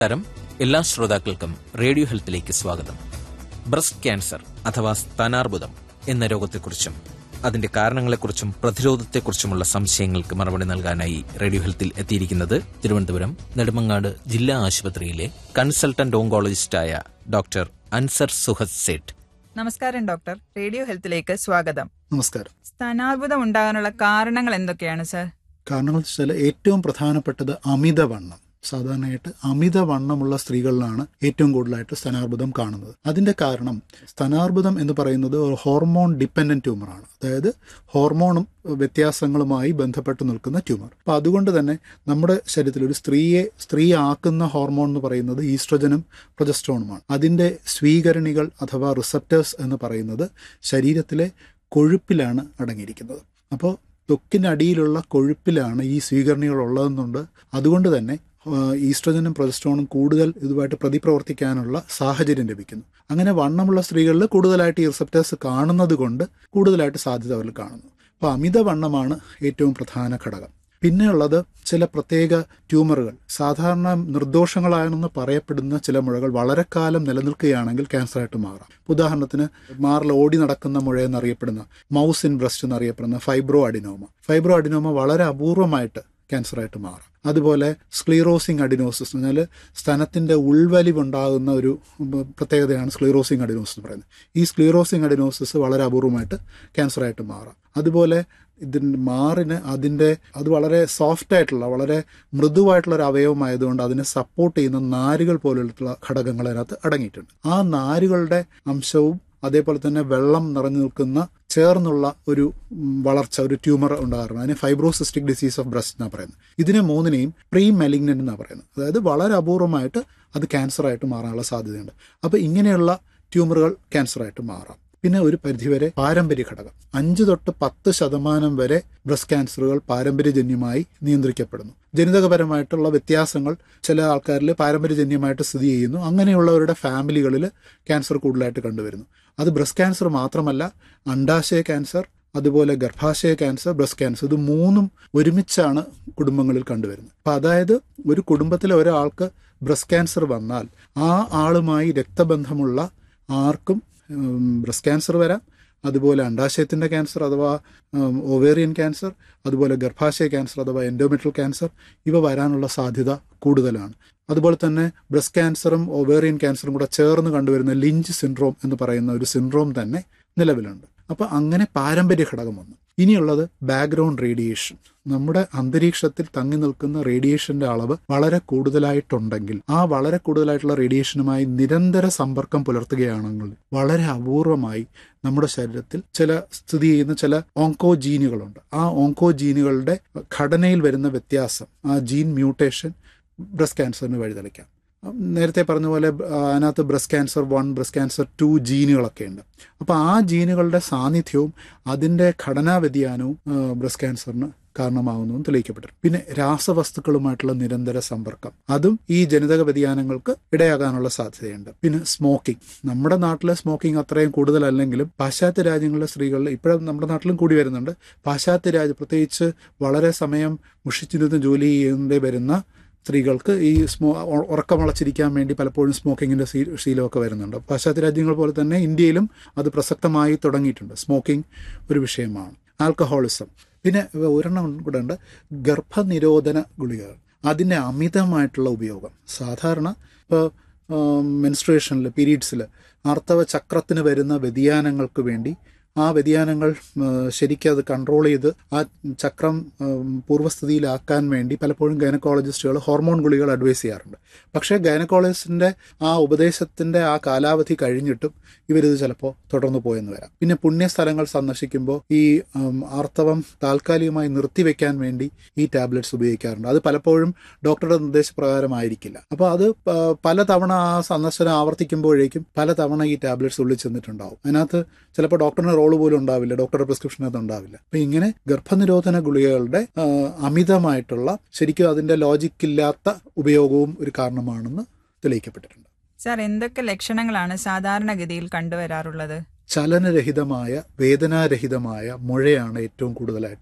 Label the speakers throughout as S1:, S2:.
S1: നമസ്കാരം എല്ലാ ശ്രോതാക്കൾക്കും റേഡിയോ ഹെൽത്തിലേക്ക് സ്വാഗതം ബ്രസ്റ്റ് ക്യാൻസർ അഥവാ സ്ഥാനാർബുദം എന്ന രോഗത്തെക്കുറിച്ചും അതിന്റെ കാരണങ്ങളെക്കുറിച്ചും പ്രതിരോധത്തെക്കുറിച്ചുമുള്ള സംശയങ്ങൾക്ക് മറുപടി നൽകാനായി റേഡിയോ ഹെൽത്തിൽ എത്തിയിരിക്കുന്നത് തിരുവനന്തപുരം നെടുമങ്ങാട് ജില്ലാ ആശുപത്രിയിലെ കൺസൾട്ടന്റ് ഓങ്കോളജിസ്റ്റായ ഡോക്ടർ അൻസർ സുഹദ് സേഠ്
S2: നമസ്കാരം ഡോക്ടർ റേഡിയോ ഹെൽത്തിലേക്ക് സ്വാഗതം
S3: നമസ്കാരം
S2: സ്ഥാനാർബുദം ഉണ്ടാകാനുള്ള കാരണങ്ങൾ എന്തൊക്കെയാണ് സർ
S3: കാരണങ്ങൾ വെച്ചാൽ ഏറ്റവും പ്രധാനപ്പെട്ടത് അമിതവണ്ണം സാധാരണയായിട്ട് അമിതവണ്ണമുള്ള സ്ത്രീകളിലാണ് ഏറ്റവും കൂടുതലായിട്ട് സ്തനാർബുദം കാണുന്നത് അതിന്റെ കാരണം സ്തനാർബുദം എന്ന് പറയുന്നത് ഒരു ഹോർമോൺ ഡിപ്പെൻഡന്റ് ട്യൂമറാണ് അതായത് ഹോർമോണും വ്യത്യാസങ്ങളുമായി ബന്ധപ്പെട്ട് നിൽക്കുന്ന ട്യൂമർ അപ്പോൾ അതുകൊണ്ട് തന്നെ നമ്മുടെ ശരീരത്തിൽ ഒരു സ്ത്രീയെ സ്ത്രീ ആക്കുന്ന ഹോർമോൺ എന്ന് പറയുന്നത് ഈസ്ട്രജനും പ്രൊജസ്ട്രോണുമാണ് അതിന്റെ സ്വീകരണികൾ അഥവാ റിസപ്റ്റേഴ്സ് എന്ന് പറയുന്നത് ശരീരത്തിലെ കൊഴുപ്പിലാണ് അടങ്ങിയിരിക്കുന്നത് അപ്പോൾ ത്വക്കിനടിയിലുള്ള കൊഴുപ്പിലാണ് ഈ സ്വീകരണികൾ ഉള്ളതെന്നുണ്ട് അതുകൊണ്ട് തന്നെ ആ, ഈസ്ട്രജനും പ്രൊജസ്ട്രോണും കൂടുതൽ ഇതുമായിട്ട് പ്രതിപ്രവർത്തിക്കാനുള്ള സാഹചര്യം ലഭിക്കുന്നു അങ്ങനെ വണ്ണമുള്ള സ്ത്രീകളിൽ കൂടുതലായിട്ട് ഈ റിസപ്റ്റേഴ്സ് കാണുന്നത് കൊണ്ട് കൂടുതലായിട്ട് സാധ്യത അവരിൽ കാണുന്നു അപ്പോൾ അമിതവണ്ണമാണ് ഏറ്റവും പ്രധാന ഘടകം പിന്നെയുള്ളത് ചില പ്രത്യേക ട്യൂമറുകൾ സാധാരണ നിർദോഷങ്ങളാണെന്ന് പറയപ്പെടുന്ന ചില മുഴകൾ വളരെ കാലം നിലനിൽക്കുകയാണെങ്കിൽ ക്യാൻസറായിട്ട് മാറാം ഉദാഹരണത്തിന് മാറിൽ ഓടി നടക്കുന്ന മുഴ എന്നറിയപ്പെടുന്ന മൗസ് ഇൻ ബ്രസ്റ്റ് എന്നറിയപ്പെടുന്ന ഫൈബ്രോ അഡിനോമ ഫൈബ്രോ അഡിനോമ വളരെ അപൂർവമായിട്ട് ക്യാൻസറായിട്ട് മാറാം അതുപോലെ സ്ക്ലീറോസിങ് അഡിനോസിസ് എന്ന് പറഞ്ഞാൽ സ്തനത്തിന്റെ ഉൾവലിവുണ്ടാകുന്ന ഒരു ഉം, പ്രത്യേകതയാണ് സ്ക്ലീറോസിങ് അഡിനോസിസ് എന്ന് പറയുന്നത് ഈ സ്ക്ലീറോസിങ് അഡിനോസിസ് വളരെ അപൂർവമായിട്ട് ക്യാൻസറായിട്ട് മാറാം അതുപോലെ ഇതിന് മാറിന് അതിൻ്റെ അത് വളരെ സോഫ്റ്റ് ആയിട്ടുള്ള വളരെ മൃദുവായിട്ടുള്ള ഒരു അവയവമായതുകൊണ്ട് അതിനെ സപ്പോർട്ട് ചെയ്യുന്ന നാരുകൾ പോലുള്ള ഘടകങ്ങൾ അതിനകത്ത് അടങ്ങിയിട്ടുണ്ട് ആ നാരുകളുടെ അംശവും അതേപോലെ തന്നെ വെള്ളം നിറഞ്ഞു നിൽക്കുന്ന ചേർന്നുള്ള ഒരു ഉം, വളർച്ച ഒരു ട്യൂമർ ഉണ്ടാകാറുണ്ട് അതിന് ഫൈബ്രോസിസ്റ്റിക് ഡിസീസ് ഓഫ് ബ്രസ്റ്റ് എന്നാണ് പറയുന്നത് ഇതിനെ മൂന്നിനെയും പ്രീ മെലിഗ്നന്റ് എന്നാണ് പറയുന്നത് അതായത് വളരെ അപൂർവമായിട്ട് അത് ക്യാൻസറായിട്ട് മാറാനുള്ള സാധ്യതയുണ്ട് അപ്പോൾ ഇങ്ങനെയുള്ള ട്യൂമറുകൾ ക്യാൻസറായിട്ട് മാറാം പിന്നെ ഒരു പരിധിവരെ പാരമ്പര്യ ഘടകം അഞ്ച് തൊട്ട് പത്ത് ശതമാനം വരെ ബ്രസ്റ്റ് ക്യാൻസറുകൾ പാരമ്പര്യജന്യമായി നിയന്ത്രിക്കപ്പെടുന്നു ജനിതകപരമായിട്ടുള്ള വ്യത്യാസങ്ങൾ ചില ആൾക്കാരിൽ പാരമ്പര്യജന്യമായിട്ട് സ്ഥിതി ചെയ്യുന്നു അങ്ങനെയുള്ളവരുടെ ഫാമിലികളിൽ ക്യാൻസർ കൂടുതലായിട്ട് കണ്ടുവരുന്നു അത് ബ്രസ്റ്റ് ക്യാൻസർ മാത്രമല്ല അണ്ടാശയ ക്യാൻസർ അതുപോലെ ഗർഭാശയ ക്യാൻസർ ബ്രസ്റ്റ് ക്യാൻസർ ഇത് മൂന്നും ഒരുമിച്ചാണ് കുടുംബങ്ങളിൽ കണ്ടുവരുന്നത് അപ്പം അതായത് ഒരു കുടുംബത്തിലെ ഒരാൾക്ക് ബ്രസ്റ്റ് ക്യാൻസർ വന്നാൽ ആ ആളുമായി രക്തബന്ധമുള്ള ആർക്കും ബ്രസ്റ്റ് ക്യാൻസർ വരാം അതുപോലെ അണ്ടാശയത്തിൻ്റെ ക്യാൻസർ അഥവാ ഒവേറിയൻ ക്യാൻസർ അതുപോലെ ഗർഭാശയ ക്യാൻസർ അഥവാ എൻഡോമെട്രൽ ക്യാൻസർ ഇവ വരാനുള്ള സാധ്യത കൂടുതലാണ് അതുപോലെ തന്നെ ബ്രസ്റ്റ് ക്യാൻസറും ഒവേറിയൻ ക്യാൻസറും കൂടെ ചേർന്ന് കണ്ടുവരുന്ന ലിഞ്ച് സിൻഡ്രോം എന്ന് പറയുന്ന ഒരു സിൻഡ്രോം തന്നെ നിലവിലുണ്ട് അപ്പോൾ അങ്ങനെ പാരമ്പര്യ ഘടകം വന്നു ഇനിയുള്ളത് ബാക്ക്ഗ്രൗണ്ട് റേഡിയേഷൻ നമ്മുടെ അന്തരീക്ഷത്തിൽ തങ്ങി നിൽക്കുന്ന റേഡിയേഷന്റെ അളവ് വളരെ കൂടുതലായിട്ടുണ്ടെങ്കിൽ ആ വളരെ കൂടുതലായിട്ടുള്ള റേഡിയേഷനുമായി നിരന്തര സമ്പർക്കം പുലർത്തുകയാണെങ്കിൽ വളരെ അപൂർവമായി നമ്മുടെ ശരീരത്തിൽ ചില സ്ഥിതി ചെയ്യുന്ന ചില ഓങ്കോ ജീനുകളുണ്ട് ആ ഓങ്കോ ജീനുകളുടെ ഘടനയിൽ വരുന്ന വ്യത്യാസം ആ ജീൻ മ്യൂട്ടേഷൻ ബ്രസ്റ്റ് ക്യാൻസറിന് വഴിതെളിക്കാം നേരത്തെ പറഞ്ഞ പോലെ ആ, അതിനകത്ത് breast cancer one breast cancer two ജീനുകളൊക്കെ ഉണ്ട് അപ്പോൾ ആ ജീനുകളുടെ സാന്നിധ്യവും അതിൻ്റെ ഘടനാ വ്യതിയാനവും ആ, ബ്രസ്റ്റ് ക്യാൻസറിന് കാരണമാകുന്നതും തെളിയിക്കപ്പെട്ടിട്ടുണ്ട് പിന്നെ രാസവസ്തുക്കളുമായിട്ടുള്ള നിരന്തര സമ്പർക്കം അതും ഈ ജനിതക വ്യതിയാനങ്ങൾക്ക് ഇടയാകാനുള്ള സാധ്യതയുണ്ട് പിന്നെ സ്മോക്കിംഗ് നമ്മുടെ നാട്ടിലെ സ്മോക്കിംഗ് അത്രയും കൂടുതലല്ലെങ്കിലും പാശ്ചാത്യ രാജ്യങ്ങളിലെ സ്ത്രീകളിൽ ഇപ്പോഴും നമ്മുടെ നാട്ടിലും കൂടി വരുന്നുണ്ട് പാശ്ചാത്യ രാജ്യം പ്രത്യേകിച്ച് വളരെ സമയം മുഷിച്ചിരുന്ന് ജോലി ചെയ്യേണ്ടി വരുന്ന സ്ത്രീകൾക്ക് ഈ സ്മോ ഉ- ഉറക്കം വളച്ചിരിക്കാൻ വേണ്ടി പലപ്പോഴും സ്മോക്കിങ്ങിന്റെ ശീ- ശീലമൊക്കെ വരുന്നുണ്ട് പാശ്ചാത്യ രാജ്യങ്ങൾ പോലെ തന്നെ ഇന്ത്യയിലും അത് പ്രസക്തമായി തുടങ്ങിയിട്ടുണ്ട് സ്മോക്കിംഗ് ഒരു വിഷയമാണ് ആൽക്കഹോളിസം പിന്നെ ഒരെണ്ണം കൂടെ ഉണ്ട് ഗർഭനിരോധന ഗുളികകൾ അതിൻ്റെ അമിതമായിട്ടുള്ള ഉപയോഗം സാധാരണ ഇപ്പോൾ മെൻസ്ട്രേഷനിൽ പീരീഡ്സിൽ ആർത്തവ ചക്രത്തിന് വരുന്ന വ്യതിയാനങ്ങൾക്ക് വേണ്ടി ആ വ്യതിയാനങ്ങൾ ആ, ശരിക്കും അത് കൺട്രോൾ ചെയ്ത് ആ ചക്രം ഉം, പൂർവ്വസ്ഥിതിയിലാക്കാൻ വേണ്ടി പലപ്പോഴും ഗൈനക്കോളജിസ്റ്റുകൾ ഹോർമോൺ ഗുളികൾ അഡ്വൈസ് ചെയ്യാറുണ്ട് പക്ഷേ ഗൈനക്കോളജിസ്റ്റിൻ്റെ ആ ഉപദേശത്തിൻ്റെ ആ കാലാവധി കഴിഞ്ഞിട്ടും ഇവരിത് ചിലപ്പോൾ തുടർന്നു പോയെന്ന് വരാം പിന്നെ പുണ്യസ്ഥലങ്ങൾ സന്ദർശിക്കുമ്പോൾ ഈ ഉം, ആർത്തവം താൽക്കാലികമായി നിർത്തിവെക്കാൻ വേണ്ടി ഈ ടാബ്ലറ്റ്സ് ഉപയോഗിക്കാറുണ്ട് അത് പലപ്പോഴും ഡോക്ടറുടെ നിർദ്ദേശപ്രകാരമായിരിക്കില്ല അപ്പോൾ അത് പ- പലതവണ ആ സന്ദർശനം ആവർത്തിക്കുമ്പോഴേക്കും പലതവണ ഈ ടാബ്ലറ്റ്സ് ഉള്ളിൽ ചെന്നിട്ടുണ്ടാവും അതിനകത്ത് ചിലപ്പോൾ ഡോക്ടറിന് റോള് പോലും ഉണ്ടാവില്ല ഡോക്ടറുടെ പ്രിസ്ക്രിപ്ഷനകത്ത് ഉണ്ടാവില്ല അപ്പൊ ഇങ്ങനെ ഗർഭനിരോധന ഗുളികകളുടെ ആ, അമിതമായിട്ടുള്ള ശരിക്കും അതിന്റെ ലോജിക്കില്ലാത്ത ഉപയോഗവും ഒരു കാരണമാണെന്ന് തെളിയിക്കപ്പെട്ടിട്ടുണ്ട്
S2: സർ എന്തൊക്കെ ലക്ഷണങ്ങളാണ് സാധാരണഗതിയിൽ കണ്ടുവരാറുള്ളത്
S3: ചലനരഹിതമായ വേദനാരഹിതമായ മുഴയാണ് ഏറ്റവും കൂടുതലായിട്ട്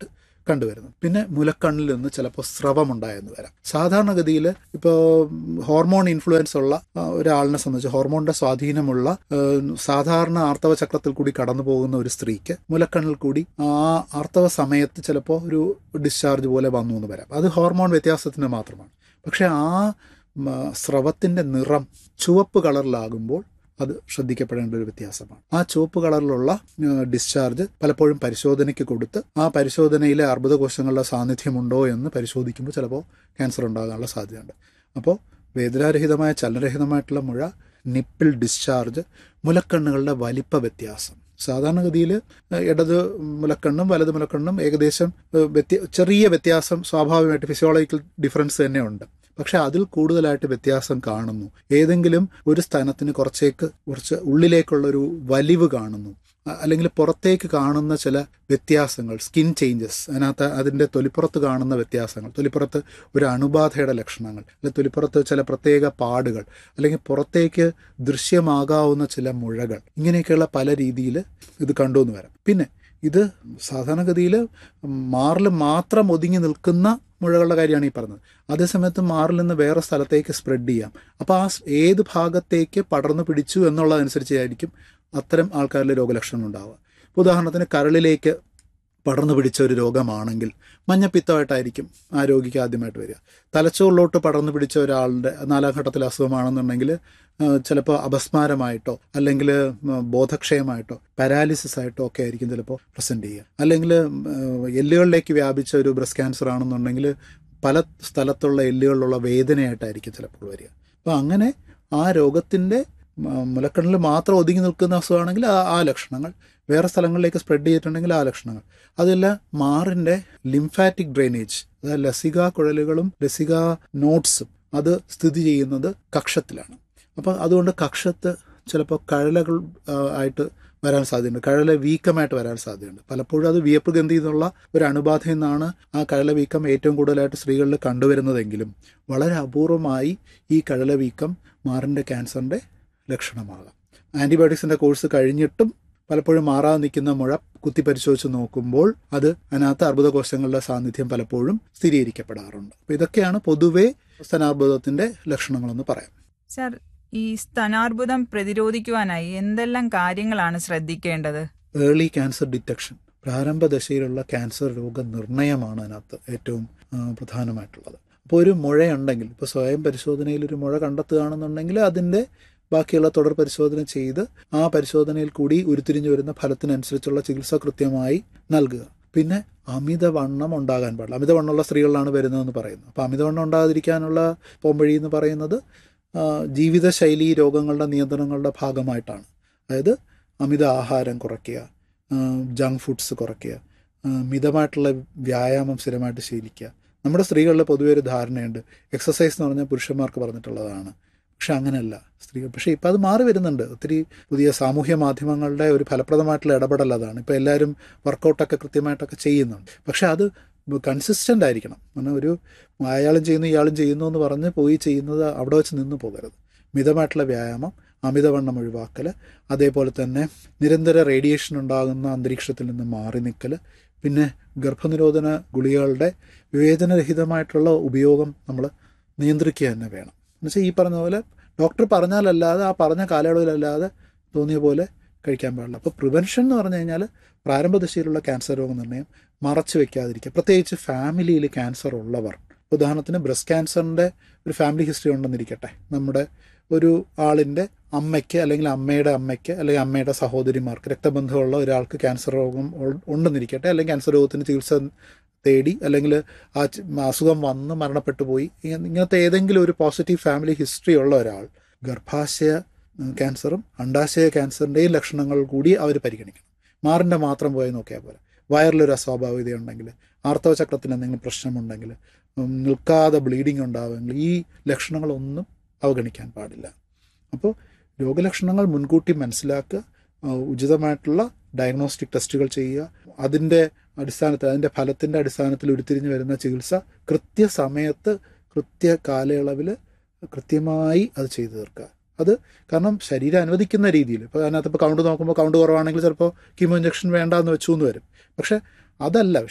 S3: കണ്ടുവരുന്നത് പിന്നെ മുലക്കണ്ണിൽ നിന്ന് ചിലപ്പോൾ സ്രവമുണ്ടായെന്ന് വരാം സാധാരണഗതിയിൽ ഇപ്പോൾ ഹോർമോൺ ഇൻഫ്ലുവൻസ് ഉള്ള ആ, ഒരാളിനെ സംബന്ധിച്ച് ഹോർമോണിന്റെ സ്വാധീനമുള്ള ആ, സാധാരണ ആർത്തവ ചക്രത്തിൽ കൂടി കടന്നു പോകുന്ന ഒരു സ്ത്രീക്ക് മുലക്കണ്ണിൽ കൂടി ആ ആർത്തവ സമയത്ത് ചിലപ്പോൾ ഒരു ഡിസ്ചാർജ് പോലെ വന്നു എന്ന് വരാം അത് ഹോർമോൺ വ്യത്യാസത്തിന് മാത്രമാണ് പക്ഷെ ആ മ, സ്രവത്തിന്റെ നിറം ചുവപ്പ് കളറിലാകുമ്പോൾ അത് ശ്രദ്ധിക്കപ്പെടേണ്ട ഒരു വ്യത്യാസമാണ് ആ ചുവപ്പ് കളറിലുള്ള ഏഹ്, ഡിസ്ചാർജ് പലപ്പോഴും പരിശോധനയ്ക്ക് കൊടുത്ത് ആ പരിശോധനയിലെ അർബുദകോശങ്ങളുടെ സാന്നിധ്യമുണ്ടോ എന്ന് പരിശോധിക്കുമ്പോൾ ചിലപ്പോൾ ക്യാൻസർ ഉണ്ടാകാനുള്ള സാധ്യതയുണ്ട് അപ്പോൾ വേദനാരഹിതമായ ചലനരഹിതമായിട്ടുള്ള മുഴ നിപ്പിൾ ഡിസ്ചാർജ് മുലക്കണ്ണുകളുടെ വലിപ്പ വ്യത്യാസം സാധാരണഗതിയിൽ ഇടത് മുലക്കണ്ണും വലത് മുലക്കണ്ണും ഏകദേശം ഏഹ്, വ്യത്യ- ചെറിയ വ്യത്യാസം സ്വാഭാവികമായിട്ട് ഫിസിയോളജിക്കൽ ഡിഫറൻസ് തന്നെ ഉണ്ട് പക്ഷെ അതിൽ കൂടുതലായിട്ട് വ്യത്യാസം കാണുന്നു ഏതെങ്കിലും ഒരു സ്ഥാനത്തിന് കുറച്ചേക്ക് കുറച്ച് ഉള്ളിലേക്കുള്ള ഒരു വലിവ് കാണുന്നു അ- അല്ലെങ്കിൽ പുറത്തേക്ക് കാണുന്ന ചില വ്യത്യാസങ്ങൾ സ്കിൻ ചേഞ്ചസ് അതിനകത്ത് അതിൻ്റെ തൊലിപ്പുറത്ത് കാണുന്ന വ്യത്യാസങ്ങൾ തൊലിപ്പുറത്ത് ഒരു അണുബാധയുടെ ലക്ഷണങ്ങൾ അല്ലെങ്കിൽ തൊലിപ്പുറത്ത് ചില പ്രത്യേക പാടുകൾ അല്ലെങ്കിൽ പുറത്തേക്ക് ദൃശ്യമാകാവുന്ന ചില മുഴകൾ ഇങ്ങനെയൊക്കെയുള്ള പല രീതിയിൽ ഇത് കണ്ടു എന്ന് വരാം പിന്നെ ഇത് സാധാരണഗതിയിൽ മാറിൽ മാത്രം ഒതുങ്ങി നിൽക്കുന്ന മുഴകളുടെ കാര്യമാണ് ഈ പറഞ്ഞത് അതേസമയത്ത് മാറിൽ നിന്ന് വേറെ സ്ഥലത്തേക്ക് സ്പ്രെഡ് ചെയ്യാം അപ്പോൾ ആ സ് ഏത് ഭാഗത്തേക്ക് പടർന്നു പിടിച്ചു എന്നുള്ളതനുസരിച്ചായിരിക്കും അത്തരം ആൾക്കാരിലെ രോഗലക്ഷണം ഉണ്ടാവുക ഇപ്പോൾ ഉദാഹരണത്തിന് കരളിലേക്ക് പടർന്നു പിടിച്ച ഒരു രോഗമാണെങ്കിൽ മഞ്ഞപ്പിത്തമായിട്ടായിരിക്കും ആ രോഗിക്ക് ആദ്യമായിട്ട് വരിക തലച്ചോറിലോട്ട് പടർന്നു പിടിച്ച ഒരാളുടെ നാലാം ഘട്ടത്തിലെ അസുഖമാണെന്നുണ്ടെങ്കിൽ ചിലപ്പോൾ അപസ്മാരമായിട്ടോ അല്ലെങ്കിൽ ബോധക്ഷയമായിട്ടോ പാരാലിസിസ് ആയിട്ടോ ഒക്കെ ആയിരിക്കും ചിലപ്പോൾ പ്രസന്റ് ചെയ്യുക അല്ലെങ്കിൽ എല്ലുകളിലേക്ക് വ്യാപിച്ച ഒരു ബ്രസ്റ്റ് ക്യാൻസർ ആണെന്നുണ്ടെങ്കിൽ പല സ്ഥലത്തുള്ള എല്ലുകളിലുള്ള വേദനയായിട്ടായിരിക്കും ചിലപ്പോൾ വരിക അപ്പോൾ അങ്ങനെ ആ രോഗത്തിൻ്റെ മുലക്കണ്ണിൽ മാത്രം ഒതുങ്ങി നിൽക്കുന്ന അസുഖമാണെങ്കിൽ ആ ആ ലക്ഷണങ്ങൾ വേറെ സ്ഥലങ്ങളിലേക്ക് സ്പ്രെഡ് ചെയ്തിട്ടുണ്ടെങ്കിൽ ആ ലക്ഷണങ്ങൾ അതെല്ലാം മാറിൻ്റെ ലിംഫാറ്റിക് ഡ്രെയിനേജ് അതായത് ലസിക കുഴലുകളും ലസിക നോട്ട്സും അത് സ്ഥിതി ചെയ്യുന്നത് കക്ഷത്തിലാണ് അപ്പോൾ അതുകൊണ്ട് കക്ഷത്ത് ചിലപ്പോൾ കഴലകൾ ആ, ആയിട്ട് വരാൻ സാധ്യതയുണ്ട് കഴല വീക്കമായിട്ട് വരാൻ സാധ്യതയുണ്ട് പലപ്പോഴും അത് വിയപ്പ് ഗന്ധി എന്നുള്ള ഒരു അണുബാധയിൽ നിന്നാണ് ആ കഴല വീക്കം ഏറ്റവും കൂടുതലായിട്ട് സ്ത്രീകളിൽ കണ്ടുവരുന്നതെങ്കിലും വളരെ അപൂർവമായി ഈ കഴല വീക്കം മാറിൻ്റെ ക്യാൻസറിൻ്റെ ലക്ഷണമാകാം ആൻറ്റിബയോട്ടിക്സിൻ്റെ കോഴ്സ് കഴിഞ്ഞിട്ടും പലപ്പോഴും മാറാതെ നിൽക്കുന്ന മുഴ കുത്തി പരിശോധിച്ച് നോക്കുമ്പോൾ അത് അതിനകത്ത് അർബുദകോശങ്ങളുടെ സാന്നിധ്യം പലപ്പോഴും സ്ഥിരീകരിക്കപ്പെടാറുണ്ട് അപ്പോൾ ഇതൊക്കെയാണ് പൊതുവേ സ്തനാർബുദത്തിൻ്റെ ലക്ഷണങ്ങളെന്ന് പറയാം
S2: സർ ഈ സ്തനാർബുദം പ്രതിരോധിക്കുവാനായി എന്തെല്ലാം കാര്യങ്ങളാണ് ശ്രദ്ധിക്കേണ്ടത്
S3: ഏർലി ക്യാൻസർ ഡിറ്റക്ഷൻ പ്രാരംഭ ദശയിലുള്ള ക്യാൻസർ രോഗനിർണയമാണ് അതിനകത്ത് ഏറ്റവും ആ, പ്രധാനമായിട്ടുള്ളത് അപ്പോൾ ഒരു മുഴയുണ്ടെങ്കിൽ ഇപ്പോൾ സ്വയം പരിശോധനയിൽ ഒരു മുഴ കണ്ടെത്തുകയാണെന്നുണ്ടെങ്കിൽ അതിൻ്റെ ബാക്കിയുള്ള തുടർ പരിശോധന ചെയ്ത് ആ പരിശോധനയിൽ കൂടി ഉരുത്തിരിഞ്ഞു വരുന്ന ഫലത്തിനനുസരിച്ചുള്ള ചികിത്സ കൃത്യമായി നൽകുക പിന്നെ അമിതവണ്ണം ഉണ്ടാകാൻ പാടില്ല അമിതവണ്ണമുള്ള സ്ത്രീകളിലാണ് വരുന്നതെന്ന് പറയുന്നത് അപ്പോൾ അമിതവണ്ണം ഉണ്ടാകാതിരിക്കാനുള്ള പോംവഴി എന്ന് പറയുന്നത് ആ, ജീവിതശൈലി രോഗങ്ങളുടെ നിയന്ത്രണങ്ങളുടെ ഭാഗമായിട്ടാണ് അതായത് അമിത ആഹാരം കുറയ്ക്കുക ജങ്ക് ഫുഡ്സ് കുറയ്ക്കുക ആ, മിതമായിട്ടുള്ള വ്യായാമം സ്ഥിരമായിട്ട് ശീലിക്കുക നമ്മുടെ സ്ത്രീകളിൽ പൊതുവെ ഒരു ധാരണയുണ്ട് എക്സസൈസ് എന്ന് പറഞ്ഞാൽ പുരുഷന്മാർക്ക് പറഞ്ഞിട്ടുള്ളതാണ് പക്ഷെ അങ്ങനെയല്ല സ്ത്രീകൾ പക്ഷേ ഇപ്പം അത് മാറി വരുന്നുണ്ട് ഒത്തിരി പുതിയ സാമൂഹ്യ മാധ്യമങ്ങളുടെ ഒരു ഫലപ്രദമായിട്ടുള്ള ഇടപെടൽ അതാണ് ഇപ്പോൾ എല്ലാവരും വർക്കൗട്ടൊക്കെ കൃത്യമായിട്ടൊക്കെ ചെയ്യുന്നുണ്ട് പക്ഷെ അത് കൺസിസ്റ്റൻ്റ് ആയിരിക്കണം കാരണം ഒരു അയാളും ചെയ്യുന്നു ഇയാളും ചെയ്യുന്നു എന്ന് പറഞ്ഞ് പോയി ചെയ്യുന്നത് അവിടെ വെച്ച് നിന്ന് പോകരുത് മിതമായിട്ടുള്ള വ്യായാമം അമിതവണ്ണം ഒഴിവാക്കൽ അതേപോലെ തന്നെ നിരന്തര റേഡിയേഷൻ ഉണ്ടാകുന്ന അന്തരീക്ഷത്തിൽ നിന്ന് മാറി നിൽക്കൽ പിന്നെ ഗർഭനിരോധന ഗുളികകളുടെ വിവേചനരഹിതമായിട്ടുള്ള ഉപയോഗം നമ്മൾ നിയന്ത്രിക്കുക തന്നെ വേണം എന്നുവെച്ചാൽ ഈ പറഞ്ഞ പോലെ ഡോക്ടർ പറഞ്ഞാലല്ലാതെ ആ പറഞ്ഞ കാലയളവിലല്ലാതെ തോന്നിയ പോലെ കഴിക്കാൻ പാടില്ല അപ്പോൾ പ്രിവെൻഷൻ എന്ന് പറഞ്ഞു കഴിഞ്ഞാൽ പ്രാരംഭ ദശയിലുള്ള ക്യാൻസർ രോഗനിർണയം മറച്ചു വെക്കാതിരിക്കുക പ്രത്യേകിച്ച് ഫാമിലിയിൽ ക്യാൻസർ ഉള്ളവർ ഉദാഹരണത്തിന് ബ്രസ്റ്റ് ക്യാൻസറിൻ്റെ ഒരു ഫാമിലി ഹിസ്റ്ററി ഉണ്ടെന്നിരിക്കട്ടെ നമ്മുടെ ഒരു ആളിൻ്റെ അമ്മയ്ക്ക് അല്ലെങ്കിൽ അമ്മയുടെ അമ്മയ്ക്ക് അല്ലെങ്കിൽ അമ്മയുടെ സഹോദരിമാർക്ക് രക്തബന്ധമുള്ള ഒരാൾക്ക് ക്യാൻസർ രോഗം ഉൾ- ഉണ്ടെന്നിരിക്കട്ടെ അല്ലെങ്കിൽ ക്യാൻസർ രോഗത്തിന് ചികിത്സ തേടി അല്ലെങ്കിൽ ആ ചി- അസുഖം വന്ന് മരണപ്പെട്ടു പോയി ഇങ്ങ- ഇങ്ങനത്തെ ഏതെങ്കിലും ഒരു പോസിറ്റീവ് ഫാമിലി ഹിസ്റ്ററി ഉള്ള ഒരാൾ ഗർഭാശയ ഉം, ക്യാൻസറും അണ്ടാശയ ക്യാൻസറിൻ്റെയും ലക്ഷണങ്ങൾ കൂടി അവർ പരിഗണിക്കണം മാറിൻ്റെ മാത്രം പോയി നോക്കിയാൽ പോലെ വയറിലൊരു അസ്വാഭാവികതയുണ്ടെങ്കിൽ ആർത്തവ ചക്രത്തിന് എന്തെങ്കിലും പ്രശ്നമുണ്ടെങ്കിൽ ഉം, നിൽക്കാതെ ബ്ലീഡിംഗ് ഉണ്ടാവുമെങ്കിൽ ഈ ലക്ഷണങ്ങളൊന്നും അവഗണിക്കാൻ പാടില്ല അപ്പോൾ രോഗലക്ഷണങ്ങൾ മുൻകൂട്ടി മനസ്സിലാക്കുക ആ, ഉചിതമായിട്ടുള്ള ഡയഗ്നോസ്റ്റിക് ടെസ്റ്റുകൾ ചെയ്യുക അതിൻ്റെ അടിസ്ഥാനത്തിൽ അതിൻ്റെ ഫലത്തിൻ്റെ അടിസ്ഥാനത്തിൽ ഉരുത്തിരിഞ്ഞു വരുന്ന ചികിത്സ കൃത്യസമയത്ത് കൃത്യ കാലയളവിൽ കൃത്യമായി അത് ചെയ്തു തീർക്കുക അത് കാരണം ശരീരം അനുവദിക്കുന്ന രീതിയിൽ ഇപ്പോൾ അതിനകത്ത് ഇപ്പോൾ കൗണ്ട് നോക്കുമ്പോൾ കൗണ്ട് കുറവാണെങ്കിൽ ചിലപ്പോൾ കീമോ ഇഞ്ചക്ഷൻ വേണ്ട എന്ന് വെച്ചു എന്ന് വരും പക്ഷേ അതല്ല വിഷയം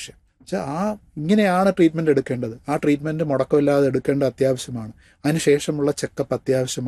S3: വെച്ചാൽ ആ ഇങ്ങനെയാണ് ട്രീറ്റ്മെൻറ്റ് എടുക്കേണ്ടത് ആ ട്രീറ്റ്മെൻറ്റ് മുടക്കമില്ലാതെ എടുക്കേണ്ട അത്യാവശ്യമാണ് അതിനുശേഷമുള്ള ചെക്കപ്പ് അത്യാവശ്യമാണ്